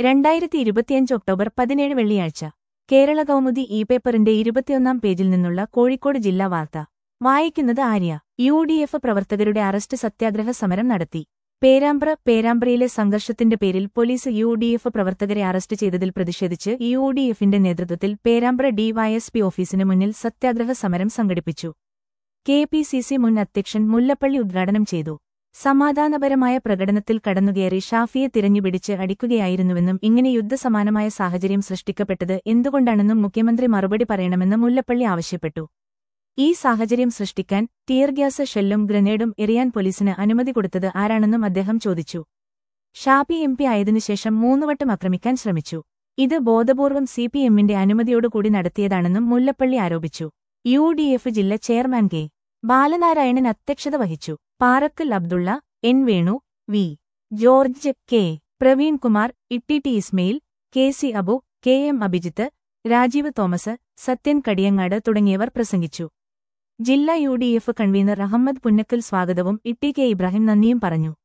രണ്ടായിരത്തി ഇരുപത്തിയഞ്ച് ഒക്ടോബർ പതിനേഴ് വെള്ളിയാഴ്ച കേരള കൗമുദി ഇ പേപ്പറിന്റെ ഇരുപത്തിയൊന്നാം പേജിൽ നിന്നുള്ള കോഴിക്കോട് ജില്ലാ വാർത്ത വായിക്കുന്നത് ആര്യ യു ഡി എഫ് പ്രവർത്തകരുടെ അറസ്റ്റ് സത്യാഗ്രഹ സമരം നടത്തി പേരാമ്പ്ര പേരാമ്പ്രയിലെ സംഘർഷത്തിന്റെ പേരിൽ പോലീസ് യു ഡി എഫ് പ്രവർത്തകരെ അറസ്റ്റ് ചെയ്തതിൽ പ്രതിഷേധിച്ച് യു ഡി എഫിന്റെ നേതൃത്വത്തിൽ പേരാമ്പ്ര ഡിവൈഎസ്പി ഓഫീസിന് മുന്നിൽ സത്യാഗ്രഹ സമരം സംഘടിപ്പിച്ചു കെ പി സി സി മുൻ അധ്യക്ഷൻ മുല്ലപ്പള്ളി ഉദ്ഘാടനം ചെയ്തു സമാധാനപരമായ പ്രകടനത്തിൽ കടന്നുകയറി ഷാഫിയെ തിരഞ്ഞുപിടിച്ച് അടിക്കുകയായിരുന്നുവെന്നും ഇങ്ങനെ യുദ്ധസമാനമായ സാഹചര്യം സൃഷ്ടിക്കപ്പെട്ടത് എന്തുകൊണ്ടാണെന്നും മുഖ്യമന്ത്രി മറുപടി പറയണമെന്ന് മുല്ലപ്പള്ളി ആവശ്യപ്പെട്ടു ഈ സാഹചര്യം സൃഷ്ടിക്കാൻ ടിയർ ഗ്യാസ് ഷെല്ലും ഗ്രനേഡും എറിയാൻ പോലീസിന് അനുമതി കൊടുത്തത് ആരാണെന്നും അദ്ദേഹം ചോദിച്ചു ഷാഫി എം പി ആയതിനുശേഷം മൂന്നുവട്ടം ആക്രമിക്കാൻ ശ്രമിച്ചു ഇത് ബോധപൂർവം സി പി എമ്മിന്റെ അനുമതിയോടുകൂടി നടത്തിയതാണെന്നും മുല്ലപ്പള്ളി ആരോപിച്ചു യു ഡി എഫ് ജില്ല ചെയർമാൻ കെ ബാലനാരായണൻ അധ്യക്ഷത വഹിച്ചു Parakkal Abdulla N Venu V George K Praveen Kumar Itty T Ismail K C Abu K M Abhijith Rajeev Thomas Sathyan Kadiyangad തുടങ്ങിയവർ പ്രസംഗിച്ചു ജില്ലാ U D F convener Ahammed Punnakkal സ്വാഗതവും ഇട്ടി കെ ഇബ്രാഹിം നന്ദിയും പറഞ്ഞു